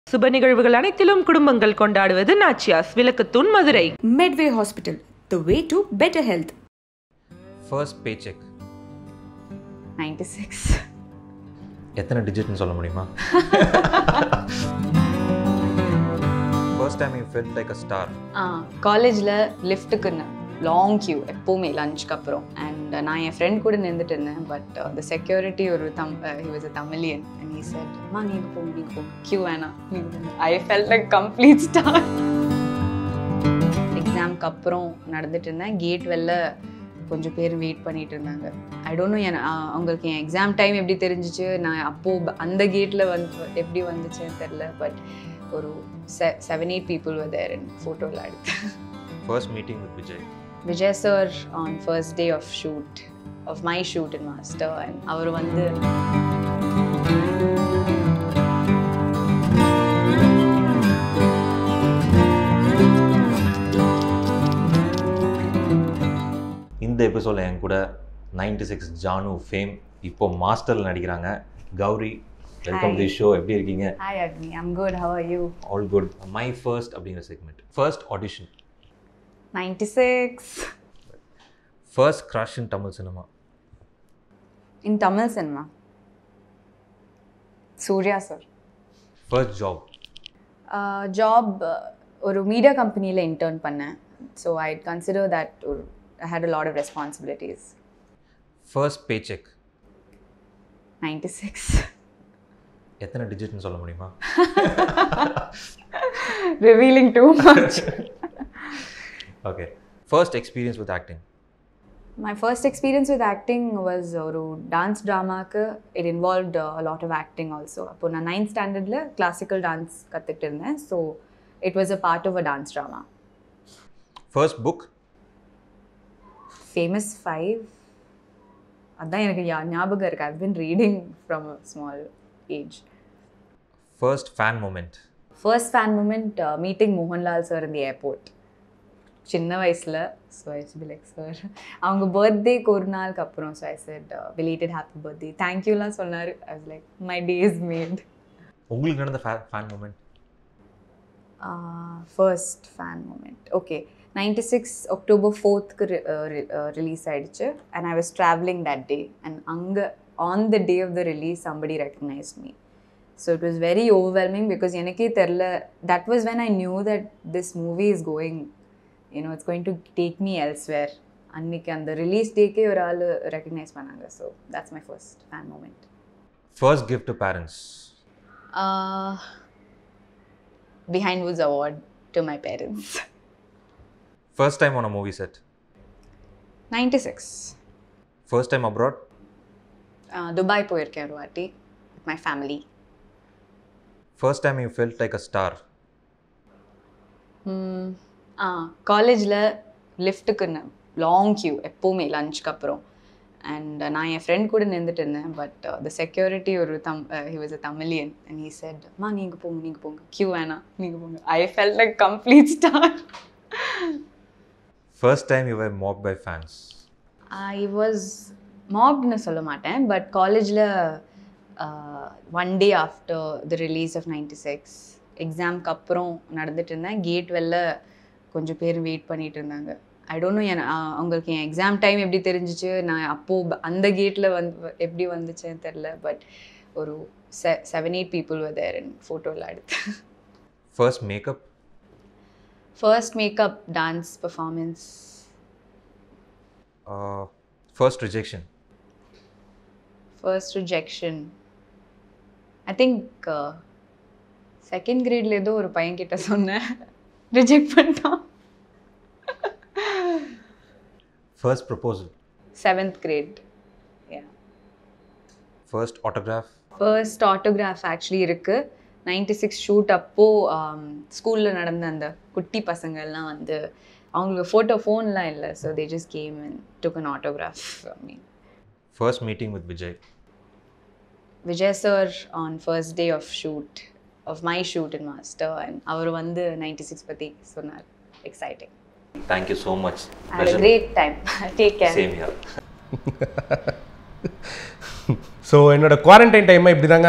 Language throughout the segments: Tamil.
சுப நிகழ்வுகள் அனைத்திலும் குடும்பங்கள் கொண்டாடுவது Nachiyas Vilakkuthoon Madurai Medway Hospital, the way to better health. First paycheck ninety six எத்தனை டிஜிட்னு சொல்ல முடியுமா first time you felt like a star காலேஜில் லிஃப்ட்டுக்கு லாங் கியூ எப்போவுமே லஞ்சுக்கு அப்புறம் அண்ட் நான் என் ஃப்ரெண்ட் கூட நின்றுட்டு இருந்தேன் பட் த செக்யூரிட்டி ஒரு தம் he was a Tamilian and he said மா நீங்கள் போங்க நீங்கள் போங்க கியூ வேணாம் நீங்கள் போங்க I felt like complete star எக்ஸாம்க்கு அப்புறம் நடந்துட்டு இருந்தேன் கேட் வெளில கொஞ்சம் பேர் வெயிட் பண்ணிட்டு இருந்தாங்க ஐ டோன்ட் நோ என் ஆஹ் அவங்களுக்கு என் எக்ஸாம் டைம் எப்படி தெரிஞ்சிச்சு நான் அப்போது அந்த கேட்டில் வந்து எப்படி வந்துச்சுன்னு தெரில பட் ஒரு செ seven eight people there in ஃபோட்டோவில் எடுத்து first meeting with Vijay Vijay sir on first day of shoot of my shoot in Master and அவர் வந்து இந்த எபிசோடில் என் கூட நைன்டி சிக்ஸ் ஜானு ஃபேம் இப்போ மாஸ்டரில் நடிக்கிறாங்க கௌரி வெல்கம் தி ஷோ எப்படி இருக்கீங்க hi Agni I'm good how are you all good my first அப்படிங்கிற segment first audition ninety six first crush in Tamil cinema in Tamil cinema Suriya sir first job job ஒரு மீடியா கம்பெனியில் இன்டர்ன் பண்ணேன் ஸோ ஐ கன்சிடர் தட் ஒரு I had a lot of responsibilities first paycheck ninety six எத்தனை டிஜிட்னு சொல்ல முடியுமா revealing too much okay first experience with acting My first experience with acting was ஒரு டான்ஸ் ட்ராமாக்கு it involved lot of acting also அப்போ நான் நைன்த் ஸ்டாண்டர்டில் கிளாசிக்கல் டான்ஸ் கற்றுக்கிட்டு இருந்தேன் so it was a part of a dance drama first book famous five அதான் எனக்கு ஞா- ஞாபகம் இருக்குது I been reading from a small age first fan moment first fan moment meeting Mohanlal sir இந்த ஏர்போர்ட் சின்ன வயசில் so I be like sir அவங்க பர்த்டேக்கு ஒரு நாளுக்கு அப்புறம் so I said belated happy birthday தேங்க்யூலாம் சொன்னார் I was like my day is made உங்களுக்கு நடந்த fan moment first fan moment okay ninety six October ஃபோர்த்துக்கு ரிலீஸ் ஆயிடுச்சு and I was travelling that day and அங்கே on the day of the release somebody recognise me so it was very overwhelming because எனக்கே தெரில that was when I knew that this movie is going you know it's going to take me elsewhere அன்னைக்கு அந்த ரிலீஸ் டேக்கே ஒரு ஆள் ரெக்கக்னைஸ் பண்ணாங்க so that's my first fan moment first gift to parents Uh, behind Woods Award to my parents. First time on a movie set 96. First time abroad Uh, Dubai போயிருக்கேன் ஒரு வாட்டி my family first time you felt like a star ஆ காலேஜில் லிஃப்ட்டுக்கு லாங் கியூ எப்போவுமே லஞ்சுக்கு அப்புறம் அண்ட் நான் என் ஃப்ரெண்ட் கூட நின்றுட்டு இருந்தேன் பட் த செக்யூரிட்டி ஒரு தம் he was a Tamilian and he said மா நீங்கள் போங்க நீங்கள் போங்க கியூ வேணாம் நீங்கள் போங்க I felt like complete star first time you were mobbed by fans I was மாப்னு சொல்ல மாட்டேன் பட் காலேஜில் one day after the release of ninety six எக்ஸாம்க்கு அப்புறம் நடந்துட்டு இருந்தேன் கேட் வெளில கொஞ்சம் பேர் வெயிட் பண்ணிட்டு இருந்தாங்க ஐ டோன்ட் நோ என் ஆஹ் அவங்களுக்கு என் எக்ஸாம் டைம் எப்படி தெரிஞ்சிச்சு நான் அப்போது அந்த கேட்டில் வந்து எப்படி வந்துச்சுன்னு தெரில பட் ஒரு செ seven eight people there in ஃபோட்டோவில் எடுத்து first makeup first makeup dance performance first rejection first rejection I think second கிரேட்ல ஏதோ ஒரு பையன் கிட்ட சொன்னேன் ரிஜெக்ட் பண்ணிட்டான் first proposal seventh grade first autograph first autograph actually இருக்குது நைன்டி சிக்ஸ் ஷூட் அப்போது ஸ்கூலில் நடந்த அந்த குட்டி பசங்கள்லாம் வந்து அவங்களுக்கு ஃபோட்டோ ஃபோன்லாம் இல்லை so they just came and took an autograph mean first meeting with Vijay Vijay sir on first day of shoot of my shoot in Master and அவர் வந்து நைன்டி சிக்ஸ் பற்றி சொன்னார் exciting thank you so much I had a great time. Take care. Same year so என்னோட குவாரண்டைன் டைமை இப்படி தாங்க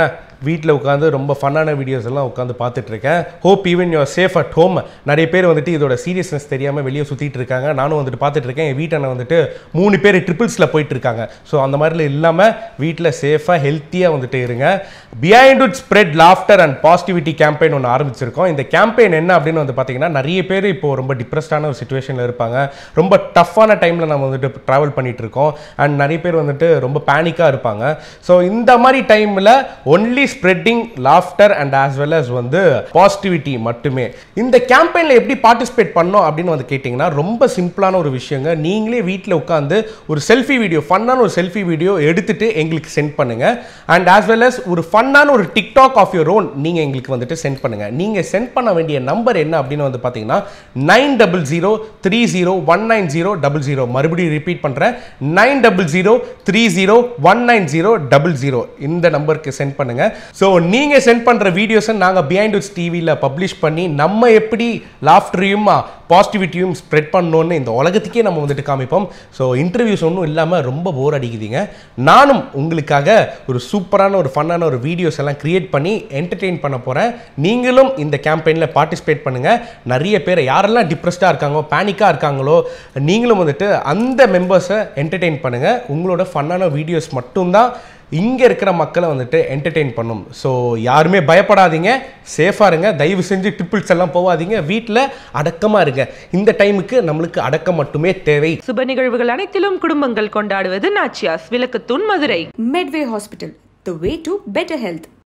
வீட்டில் உட்காந்து ரொம்ப ஃபன்னான வீடியோஸ் எல்லாம் உட்காந்து பார்த்துட்டு இருக்கேன் hope even you are safe at home நிறைய பேர் வந்துட்டு இதோட சீரியஸ்னஸ் தெரியாமல் வெளியே சுற்றிட்டு இருக்காங்க நானும் வந்துட்டு பார்த்துட்டு இருக்கேன் என் வீட்டை வந்துட்டு மூணு பேர் ட்ரிபிள்ஸில் போயிட்டு இருக்காங்க ஸோ அந்த மாதிரில இல்லாமல் வீட்டில் சேஃபாக ஹெல்த்தியாக வந்துட்டு இருங்க Behindwoods spread laughter and positivity campaign ஒன்று ஆரம்பிச்சிருக்கோம் இந்த கேம்பெயின் என்ன அப்படின்னு வந்து பார்த்தீங்கன்னா நிறைய பேர் இப்போ ரொம்ப டிப்ரெஸ்டான ஒரு சுச்சுவேஷனில் இருப்பாங்க ரொம்ப டஃப்பான டைமில் நம்ம வந்துட்டு ட்ராவல் பண்ணிட்டு இருக்கோம் அண்ட் நிறைய பேர் வந்துட்டு ரொம்ப பேனிக்காக இருப்பாங்க ஸோ இந்த மாதிரி டைமில் only spreading laughter and as well as வந்து பாசிட்டிவிட்டி மட்டுமே இந்த கேம்பெயினில் எப்படி பார்ட்டிசிபேட் பண்ணோம் அப்படின்னு வந்து கேட்டிங்கன்னா ரொம்ப சிம்பிளான ஒரு விஷயங்க நீங்களே வீட்டில் உட்காந்து ஒரு செல்ஃபி வீடியோ ஃபன்னான ஒரு செல்ஃபி வீடியோ எடுத்துட்டு எங்களுக்கு சென்ட் பண்ணுங்க அண்ட் ஆஸ் வெல் as ஒரு ஃபன்னான ஒரு டிக்டாக் ஆஃப் யோர் ஓன் நீங்கள் எங்களுக்கு வந்துட்டு சென்ட் பண்ணுங்க நீங்கள் சென்ட் பண்ண வேண்டிய நம்பர் என்ன அப்படின்னு வந்து பார்த்தீங்கன்னா nine double zero three zero one nine zero double zero மறுபடியும் ரிப்பீட் பண்ணுறேன் nine double zero three zero one nine zero double zero இந்த நம்பருக்கு சென்ட் பண்ணுங்க ஸோ நீங்கள் சென்ட் பண்ணுற வீடியோஸை நாங்கள் பிஹைண்ட் உட்ஸ் டிவியில் பப்ளிஷ் பண்ணி நம்ம எப்படி லாஃப்டரையும் பாசிட்டிவிட்டியும் ஸ்ப்ரெட் பண்ணோன்னு இந்த உலகத்துக்கே நம்ம வந்துட்டு காமிப்போம் ஸோ இன்டர்வியூஸ் ஒன்றும் இல்லாமல் ரொம்ப போர் அடிக்குதுங்க நானும் உங்களுக்காக ஒரு சூப்பரான ஒரு ஃபன்னான ஒரு வீடியோஸ் எல்லாம் கிரியேட் பண்ணி என்டர்டெயின் பண்ண போகிறேன் நீங்களும் இந்த கேம்பெயினில் பார்ட்டிசிபேட் பண்ணுங்கள் நிறைய பேர் யாரெல்லாம் டிப்ரெஸ்டாக இருக்காங்களோ பேனிக்காக இருக்காங்களோ நீங்களும் வந்துட்டு அந்த மெம்பர்ஸை என்டர்டெயின் பண்ணுங்கள் உங்களோட ஃபன்னான வீடியோஸ் மட்டும்தான் இங்கே இருக்கிற மக்களை வந்துட்டு என்டர்டெயின் பண்ணும் ஸோ யாருமே பயப்படாதீங்க சேஃபாக இருங்க தயவு செஞ்சு ட்ரிப்பிள்ஸ் எல்லாம் போகாதீங்க வீட்டில் அடக்கமாக இருங்க இந்த டைமுக்கு நம்மளுக்கு அடக்கம் மட்டுமே தேவை சுப நிகழ்வுகள் அனைத்திலும் குடும்பங்கள் கொண்டாடுவது Nachiyas Vilakkuthoon Madurai Medway Hospital, the way to better health.